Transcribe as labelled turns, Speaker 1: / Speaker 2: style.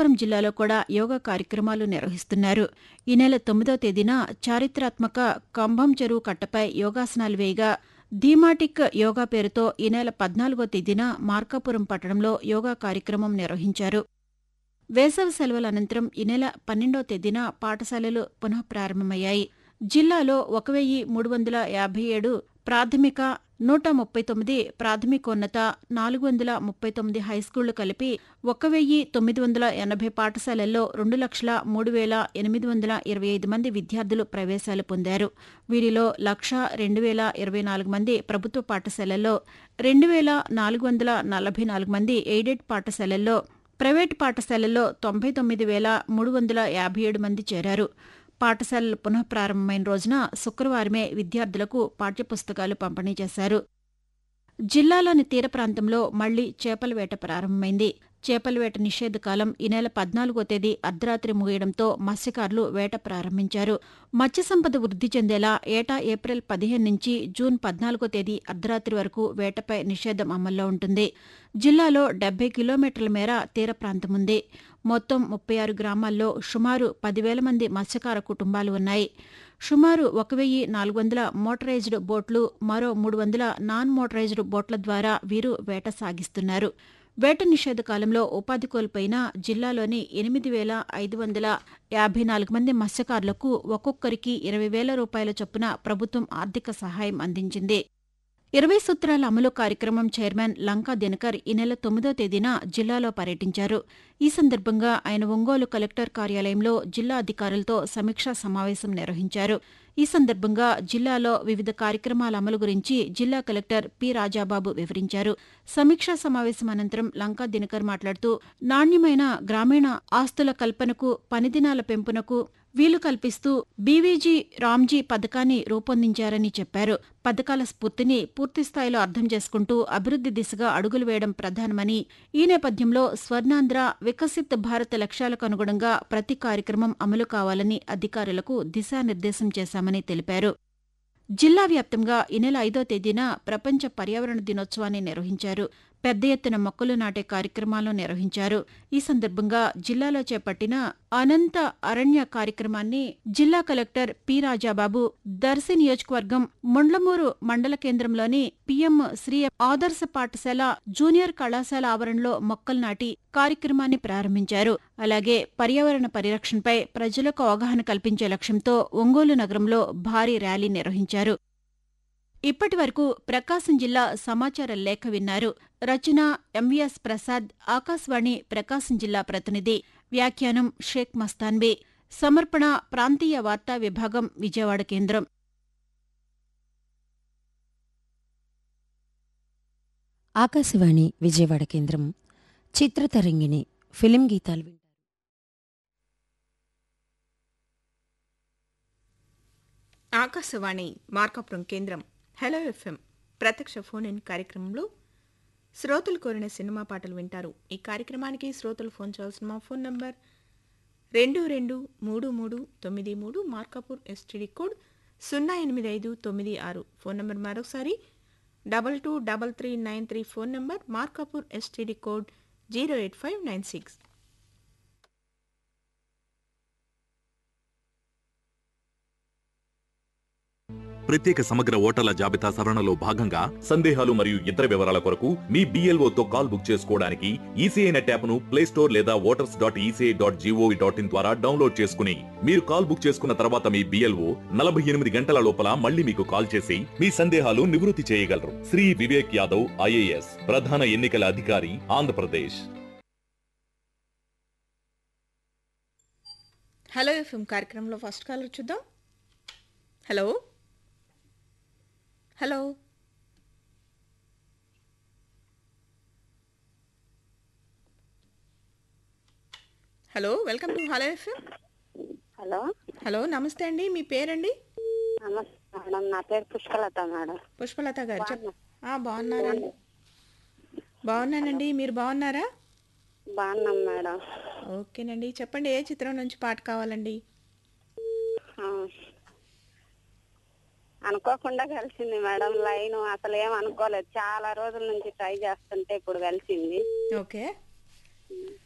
Speaker 1: అనంతపురం జిల్లాలో కూడా యోగా కార్యక్రమాలు నిర్వహిస్తున్నారు ఈ నెల తొమ్మిదో తేదీన చారిత్రాత్మక కంభం చెరువు కట్టపై యోగాసనాలు వేయగా ధీమాటిక్ యోగా పేరుతో ఈ నెల పద్నాలుగో తేదీన మార్కాపురం పట్టణంలో యోగా కార్యక్రమం నిర్వహించారు వేసవి సెలవుల అనంతరం ఈ నెల పన్నెండో తేదీన పాఠశాలలు పునః ప్రారంభమయ్యాయి జిల్లాలో ఒక వెయ్యి మూడు వందల యాభై ఏడు ప్రాథమిక నూట ముప్పై తొమ్మిది ప్రాథమికోన్నత నాలుగు వందల ముప్పై తొమ్మిది హైస్కూళ్లు కలిపి ఒక వెయ్యి తొమ్మిది వందల ఎనభై పాఠశాలల్లో రెండు లక్షల మూడు వేల ఎనిమిది వందల ఇరవై ఐదు మంది విద్యార్థులు ప్రవేశాలు పొందారు వీరిలో లక్ష రెండు వేల ఇరవై నాలుగు మంది ప్రభుత్వ పాఠశాలల్లో రెండు వేల నాలుగు వందల నలభై నాలుగు మంది ఎయిడెడ్ పాఠశాలల్లో ప్రైవేటు పాఠశాలల్లో తొంభై తొమ్మిది వేల మూడు వందల యాభై ఏడు మంది చేరారు పాఠశాలలు పునః ప్రారంభమైన రోజున శుక్రవారమే విద్యార్థులకు పాఠ్యపుస్తకాలు పంపిణీ చేశారు జిల్లాలోని తీర ప్రాంతంలో మళ్లీ చేపల వేట ప్రారంభమైంది చేపల వేట నిషేధ కాలం ఈ నెల పద్నాలుగో తేదీ అర్ధరాత్రి ముగియడంతో మత్స్యకారులు వేట ప్రారంభించారు మత్స్య సంపద వృద్ధి చెందేలా ఏటా ఏప్రిల్ పదిహేను నుంచి జూన్ పద్నాలుగో తేదీ అర్ధరాత్రి వరకు వేటపై నిషేధం అమల్లో ఉంటుంది జిల్లాలో డెబ్బై కిలోమీటర్ల మేర తీర ప్రాంతం ఉంది మొత్తం ముప్పై ఆరు గ్రామాల్లో సుమారు పదివేల మంది మత్స్యకార కుటుంబాలు ఉన్నాయి సుమారు ఒక వెయ్యి నాలుగు వందల మోటరైజ్డ్ బోట్లు మరో మూడు వందల నాన్ మోటరైజ్డ్ బోట్ల ద్వారా వీరు వేట సాగిస్తున్నారు వేట నిషేధ కాలంలో ఉపాధి కోల్పోయిన జిల్లాలోని ఎనిమిది వేల ఐదు వందల యాభై నాలుగు మంది మత్స్యకారులకు ఒక్కొక్కరికి ఇరవై వేల రూపాయల చొప్పున ప్రభుత్వం ఆర్థిక సహాయం అందించింది ఇరవై సూత్రాల అమలు కార్యక్రమం చైర్మన్ లంకా దినకర్ ఈ నెల తొమ్మిదో తేదీన జిల్లాలో పర్యటించారు ఈ సందర్భంగా ఆయన ఒంగోలు కలెక్టర్ కార్యాలయంలో జిల్లా అధికారులతో సమీక్షా సమావేశం నిర్వహించారు ఈ సందర్భంగా జిల్లాలో వివిధ కార్యక్రమాల అమలు గురించి జిల్లా కలెక్టర్ పి రాజాబాబు వివరించారు సమీక్షా సమావేశం అనంతరం లంకా దినకర్ మాట్లాడుతూ నాణ్యమైన గ్రామీణ ఆస్తుల కల్పనకు పనిదినాల పెంపునకు వీలు కల్పిస్తూ బీవీజీ రామ్జీ పథకాన్ని రూపొందించారని చెప్పారు పథకాల స్ఫూర్తిని పూర్తిస్థాయిలో అర్థం చేసుకుంటూ అభివృద్ది దిశగా అడుగులు వేయడం ప్రధానమని ఈ నేపథ్యంలో స్వర్ణాంధ్ర వికసిత్ భారత్ లక్ష్యాలకు అనుగుణంగా ప్రతి కార్యక్రమం అమలు కావాలని అధికారులకు దిశానిర్దేశం చేశామని తెలిపారు జిల్లా వ్యాప్తంగా ఈ నెల ఐదో తేదీన ప్రపంచ పర్యావరణ దినోత్సవాన్ని నిర్వహించారు పెద్ద ఎత్తున మొక్కలు నాటే కార్యక్రమాలు నిర్వహించారు ఈ సందర్భంగా జిల్లాలో చేపట్టిన అనంత అరణ్య కార్యక్రమాన్ని జిల్లా కలెక్టర్ పి రాజాబాబు దర్శి నియోజకవర్గం ముండ్లమూరు మండల కేంద్రంలోని పిఎం శ్రీ ఆదర్శ పాఠశాల జూనియర్ కళాశాల ఆవరణలో మొక్కలు నాటి కార్యక్రమాన్ని ప్రారంభించారు అలాగే పర్యావరణ పరిరక్షణపై ప్రజలకు అవగాహన కల్పించే లక్ష్యంతో ఒంగోలు నగరంలో భారీ ర్యాలీ నిర్వహించారు ఇప్పటి వరకు ప్రకాశం జిల్లా సమాచార లేఖ విన్నారు రచన ఎంవిఎస్ ప్రసాద్ ఆకాశవాణి ప్రకాశం జిల్లా ప్రతినిధి వ్యాఖ్యానం షేక్ మస్తాన్బీ సమర్పణ ప్రాంతీయ వార్తా విభాగం విజయవాడ కేంద్రం
Speaker 2: ఆకాశవాణి విజయవాడ కేంద్రం చిత్రతరంగిణి ఫిలిం గీతాలు వింటారు
Speaker 3: ఆకాశవాణి మార్కాపురం కేంద్రం హలో ఎఫ్ఎం ప్రత్యక్ష ఫోన్ ఇన్ కార్యక్రమంలో శ్రోతలు కోరిన సినిమా పాటలు వింటారు ఈ కార్యక్రమానికి శ్రోతలు ఫోన్ చేయాల్సిన మా ఫోన్ నంబర్ రెండు రెండు మూడు మూడు తొమ్మిది మూడు మార్కాపూర్ ఎస్టీడీ కోడ్ సున్నా ఎనిమిది ఐదు తొమ్మిది ఆరు ఫోన్ నంబర్ మరొకసారి double two double three nine three phone number Markapur STD code zero eight five nine six
Speaker 4: ప్రత్యేక సమగ్ర ఓటర్ల జాబితా సవరణలో భాగంగా సందేహాలు మరియు ఇతర వివరాల కొరకు మీ BLO తో కాల్ బుక్ చేసుకోవడానికి ఈసీఐ నెట్ యాప్ను ప్లే స్టోర్ లేదా voters dot ECI dot gov dot in ద్వారా డౌన్లోడ్ చేసుకుని మీరు కాల్ బుక్ చేసుకున్న తర్వాత మీ బిఎల్ఓ నలభై ఎనిమిది గంటల లోపల మళ్ళీ మీకు కాల్ చేసి మీ సందేహాలు నివృత్తి చేయగలరు శ్రీ వివేక్ యాదవ్ ఐఏఎస్ ప్రధాన ఎన్నికల అధికారి ఆంధ్రప్రదేశ్
Speaker 3: హలో ఎఫ్ఎం కార్యక్రమంలో ఫస్ట్ కాలర్ చూద్దాం hello hello hello welcome to hello FM
Speaker 5: hello
Speaker 3: hello నమస్తే అండి మీ పేరండి
Speaker 5: నమస్తే మేడం నా పేరు పుష్పలత మేడం
Speaker 3: పుష్పలత గారు చెప్ ఆ, బాగున్నారండి బాగున్నానండి మీరు బాగున్నారా
Speaker 5: బాగున్నాం మేడం
Speaker 3: ఓకేనండి చెప్పండి ఏ చిత్రం నుంచి పాట కావాలండి
Speaker 5: ఆ. అనుకోకుండా కలిసింది మేడం లైన్ అసలు ఏం అనుకోలేదు చాలా రోజుల నుంచి ట్రై చేస్తుంటే ఇప్పుడు కలిసింది
Speaker 3: ఓకే